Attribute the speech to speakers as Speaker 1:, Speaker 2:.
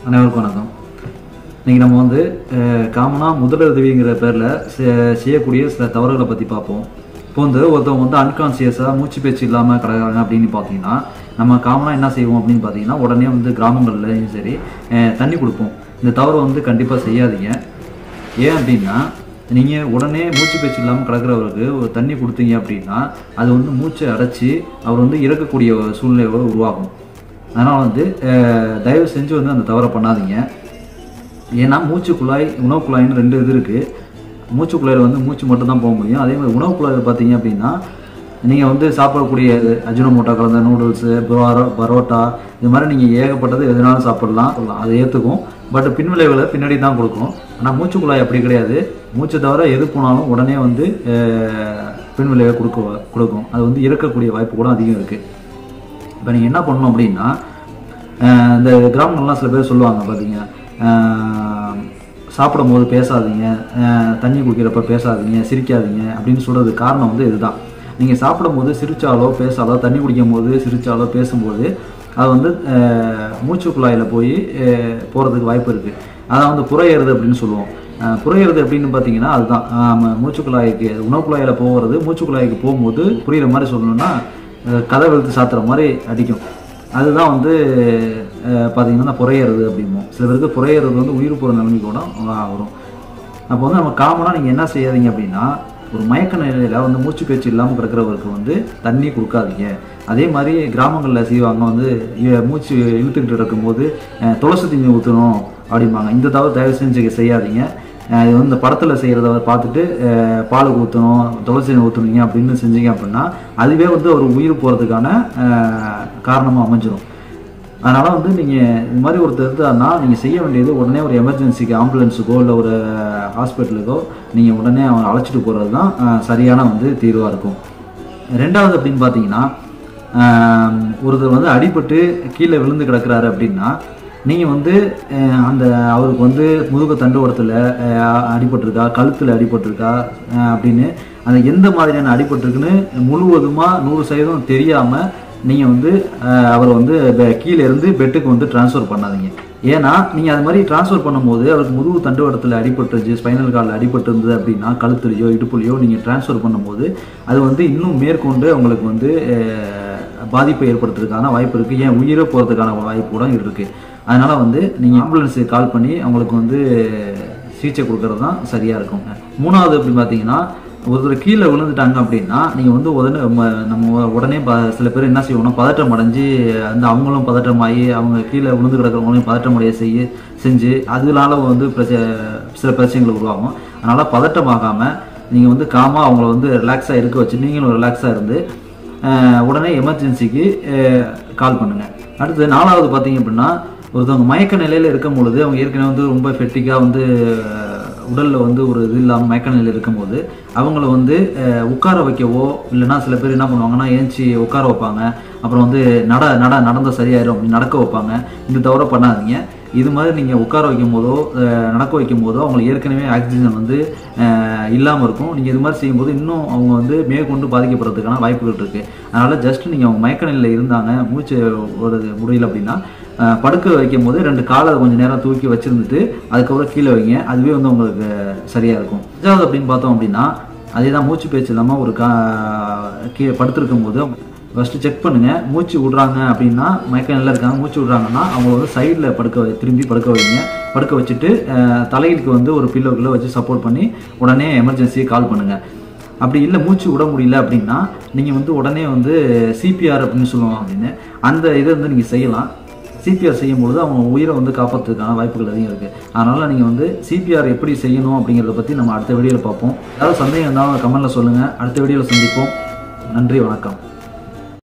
Speaker 1: அனைவருக்கும் வணக்கம் இன்னைக்கு நம்ம வந்து காமனாக முதலுதவிங்கிற பேரில் செய்யக்கூடிய சில தவறுகளை பற்றி பார்ப்போம் இப்போ வந்து ஒருத்தவங்க வந்து அன்கான்சியஸாக மூச்சு பேச்சு இல்லாமல் கிடக்குறாங்க அப்படின்னு பார்த்தீங்கன்னா நம்ம காமனாக என்ன செய்வோம் அப்படின்னு பார்த்தீங்கன்னா உடனே வந்து கிராமங்கள்லையும் சரி அஹ், தண்ணி கொடுப்போம் இந்த தவறை வந்து கண்டிப்பாக செய்யாதீங்க ஏன் அப்படின்னா நீங்கள் உடனே மூச்சு பேச்சு இல்லாமல் கிடக்கிறவருக்கு ஒரு தண்ணி கொடுத்தீங்க அப்படின்னா அது வந்து மூச்சை அடைச்சி அவர் வந்து இறக்கக்கூடிய ஒரு சூழ்நிலை உருவாகும் அதனால் வந்து அஹ், தயவு செஞ்சு வந்து அந்த தவறை பண்ணாதீங்க ஏன்னா மூச்சு குழாய் உணவு குழாய்னு ரெண்டு இது இருக்குது மூச்சு குழாயில் வந்து மூச்சு மட்டும் தான் போக முடியும் அதே மாதிரி உணவு குழாயில் பார்த்தீங்க அப்படின்னா நீங்கள் வந்து சாப்பிடக்கூடிய அஜினோமோட்டோ கலந்த நூடுல்ஸு பரோ பரோட்டா இது மாதிரி நீங்கள் ஏகப்பட்டது எதுனாலும் சாப்பிடலாம் சொல்லலாம். அது ஏற்றுக்கும் பட் பின்விளைவுகளை பின்னாடி தான் கொடுக்கும் ஆனால் மூச்சு குழாய் அப்படி கிடையாது மூச்சு தவிர எது போனாலும் உடனே வந்து அஹ், பின்விளைவை கொடுக்க கொடுக்கும் அது வந்து இறக்கக்கூடிய வாய்ப்பு கூட அதிகம் இருக்குது இப்போ நீங்கள் என்ன பண்ணணும் அப்படின்னா அஹ் இந்த கிராமங்கள்லாம் சில பேர் சொல்லுவாங்க பார்த்தீங்க அஹ் சாப்பிடும் போது பேசாதீங்க அஹ் தண்ணி குடிக்கிறப்ப பேசாதீங்க சிரிக்காதீங்க அப்படின்னு சொல்கிறதுக்கு காரணம் வந்து இதுதான் நீங்கள் சாப்பிடும்போது சிரிச்சாலோ பேசாலோ தண்ணி குடிக்கும் போது சிரிச்சாலோ பேசும்போது அது வந்து அஹ் மூச்சு குழாயில் போய் போகிறதுக்கு வாய்ப்பு இருக்குது அதை வந்து புறையேறுது அப்படின்னு சொல்லுவோம் அஹ் புறையிறது அப்படின்னு பார்த்தீங்கன்னா அதுதான் ஆமா, மூச்சு குழாய்க்கு உணவு குழாயில் போகிறது மூச்சு குழாய்க்கு போகும்போது புரியுற மாதிரி சொல்லணும்னா அஹ் கதை வெளுத்து சாத்துற மாதிரி அடிக்கும் அதுதான் வந்து அஹ், பார்த்தீங்கன்னா புறையிறது அப்படிம்போம் சில பேருக்கு புறையிறது வந்து உயிர் போகிற நிலைமைக்கு கூட வ- வரும் அப்போ வந்து நம்ம காமனாக நீங்கள் என்ன செய்யாதீங்க அப்படின்னா ஒரு மயக்க நிலையில் வந்து மூச்சு பேச்சு இல்லாமல் கிடக்கிறவருக்கு வந்து தண்ணி கொடுக்காதீங்க அதே மாதிரி கிராமங்களில் செய்வாங்க வந்து இ- மூச்சு இழுத்துக்கிட்டு இருக்கும்போது அஹ், துளசி தண்ணி ஊற்றணும் அப்படிம்பாங்க இந்த தவிர தயவு செஞ்சு செய்யாதீங்க அஹ், இது வந்து இந்த படத்தில் செய்கிறத பார்த்துட்டு அஹ், பால் ஊற்றணும் துளசி தண்ணி ஊற்றுனீங்க அப்படின்னு செஞ்சீங்க அப்படின்னா அதுவே வந்து ஒரு உயிர் போகிறதுக்கான காரணமாக அமைஞ்சிடும் அதனால் வந்து நீங்கள் இது மாதிரி ஒருத்தர் இருந்தாருன்னா நீங்கள் செய்ய வேண்டியது உடனே ஒரு எமர்ஜென்சிக்கு ஆம்புலன்ஸுக்கோ இல்லை ஒரு ஹாஸ்பிட்டலுக்கோ நீங்கள் உடனே அவனை அழைச்சிட்டு போகிறது தான் அஹ், சரியான வந்து தீர்வாக இருக்கும் ரெண்டாவது அப்படின்னு பார்த்தீங்கன்னா ஆம், ஒருத்தர் வந்து அடிபட்டு கீழே விழுந்து கிடக்குறாரு அப்படின்னா நீங்கள் வந்து அஹ், அந்த அவருக்கு வந்து முதுகு தண்டுவடத்தில் அடிபட்டிருக்கா கழுத்தில் அடிபட்டிருக்கா அஹ், அப்படின்னு அந்த எந்த மாதிரியான அடிபட்டிருக்குன்னு முழுவதுமாக நூறு சதவீதம் தெரியாமல் நீங்கள் வந்து அஹ், அவரை வந்து பெ- கீழே இருந்து பெட்டுக்கு வந்து ட்ரான்ஸ்ஃபர் பண்ணாதீங்க ஏன்னா நீங்கள் அது மாதிரி ட்ரான்ஸ்ஃபர் பண்ணும்போது அவருக்கு முதுகு தண்டுவடத்தில் அடிபட்டுருச்சு ஸ்பைனல் கார்டில் அடிபட்டு இருந்தது அப்படின்னா கழுத்துலையோ இடுப்புலையோ நீங்கள் ட்ரான்ஸ்ஃபர் பண்ணும்போது அது வந்து இன்னும் மேற்கொண்டு உங்களுக்கு வந்து அஹ், பாதிப்பை ஏற்படுத்துறதுக்கான வாய்ப்பு இருக்குது ஏன் உயிரை போகிறதுக்கான வாய்ப்பு கூட இருக்குது அதனால் வந்து நீங்கள் ஆம்புலன்ஸுக்கு கால் பண்ணி அவங்களுக்கு வந்து சிகிச்சை கொடுக்கறது தான் சரியாக இருக்கும் மூணாவது அப்படின்னு பார்த்தீங்கன்னா ஒருத்தர் கீழே விழுந்துட்டாங்க அப்படின்னா நீங்கள் வந்து உடனே ம- நம்ம உடனே ப சில பேர் என்ன செய்வோம்னா பதட்டம் அடைஞ்சு அந்த அவங்களும் பதட்டமாகி அவங்க கீழே விழுந்து கிடக்கிறவங்களையும் பதட்டம் அடைய செய்ய செஞ்சு அதனால வந்து பிரச்ச சில பிரச்சனைகள் உருவாகும் அதனால் பதட்டமாகாமல் நீங்கள் வந்து காமாக அவங்கள வந்து ரிலாக்ஸாக இருக்க வச்சு நீங்களும் ரிலாக்ஸாக இருந்து அஹ், உடனே எமர்ஜென்சிக்கு கால் பண்ணுங்கள் அடுத்து நாலாவது பார்த்தீங்க அப்படின்னா ஒருத்தவங்க மயக்க நிலையில் இருக்கும் பொழுது அவங்க ஏற்கனவே வந்து ரொம்ப ஃபெட்டிக்காக வந்து உடலில் வந்து ஒரு இது இல்லாமல் மயக்க நிலையில் இருக்கும்போது அவங்கள வந்து அஹ், உட்கார வைக்கவோ இல்லைன்னா சில பேர் என்ன பண்ணுவாங்கன்னா ஏஞ்சி உட்கார வைப்பாங்க அப்புறம் வந்து நட நட நடந்த சரியாயிரும் அப்படின்னு நடக்க வைப்பாங்க இந்த தவிர பண்ணாதீங்க இது மாதிரி நீங்கள் உட்கார வைக்கும் போதோ அஹ், நடக்க வைக்கும் போதோ அவங்களுக்கு ஏற்கனவே ஆக்சிஜன் வந்து இல்லாமல் இருக்கும் நீங்கள் இது மாதிரி செய்யும்போது இன்னும் அவங்க வந்து மேற்கொண்டு பாதிக்கப்படுறதுக்கான வாய்ப்புகள் இருக்குது அதனால் ஜஸ்ட் நீங்கள் அவங்க மயக்க நிலையில் இருந்தாங்க மூச்சு ஒரு முடியல அப்படின்னா அஹ், படுக்க வைக்கும் போது ரெண்டு காலை கொஞ்சம் நேரம் தூக்கி வச்சிருந்துட்டு அதுக்கப்புறம் கீழே வைங்க அதுவே வந்து உங்களுக்கு சரியாக இருக்கும் அஞ்சாவது அப்படின்னு பார்த்தோம் அப்படின்னா அதே தான் மூச்சு பேச்சு இல்லாமல் ஒரு கா கீழே படுத்திருக்கும் போது ஃபஸ்ட்டு செக் பண்ணுங்க மூச்சு விடுறாங்க அப்படின்னா மயக்க நிலையில் இருக்காங்க மூச்சு விடுறாங்கன்னா அவங்கள வந்து சைடில் படுக்க வை- திரும்பி படுக்க வைங்க படுக்க வச்சுட்டு அஹ், தலையிலுக்கு வந்து ஒரு பில்லோக்குள்ள வச்சு சப்போர்ட் பண்ணி உடனே எமர்ஜென்சியை கால் பண்ணுங்க அப்படி இல்லை மூச்சு விட முடியல அப்படின்னா நீங்கள் வந்து உடனே வந்து சிபிஆர் அப்படின்னு சொல்லுவாங்க அப்படின்னு அந்த இதை வந்து நீங்கள் செய்யலாம் சிபிஆர் செய்யும்பொழுது அவங்க உயிரை வந்து காப்பாற்றுறதுக்கான வாய்ப்புகள் அதிகம் இருக்குது அதனால் நீங்கள் வந்து சிபிஆர் எப்படி செய்யணும் அப்படிங்கிறத பற்றி நம்ம அடுத்த வீடியோவில் பார்ப்போம் ஏதாவது சந்தேகம் இருந்தாலும் கமெண்ட்டில் சொல்லுங்கள் அடுத்த வீடியோவில் சந்திப்போம் நன்றி வணக்கம்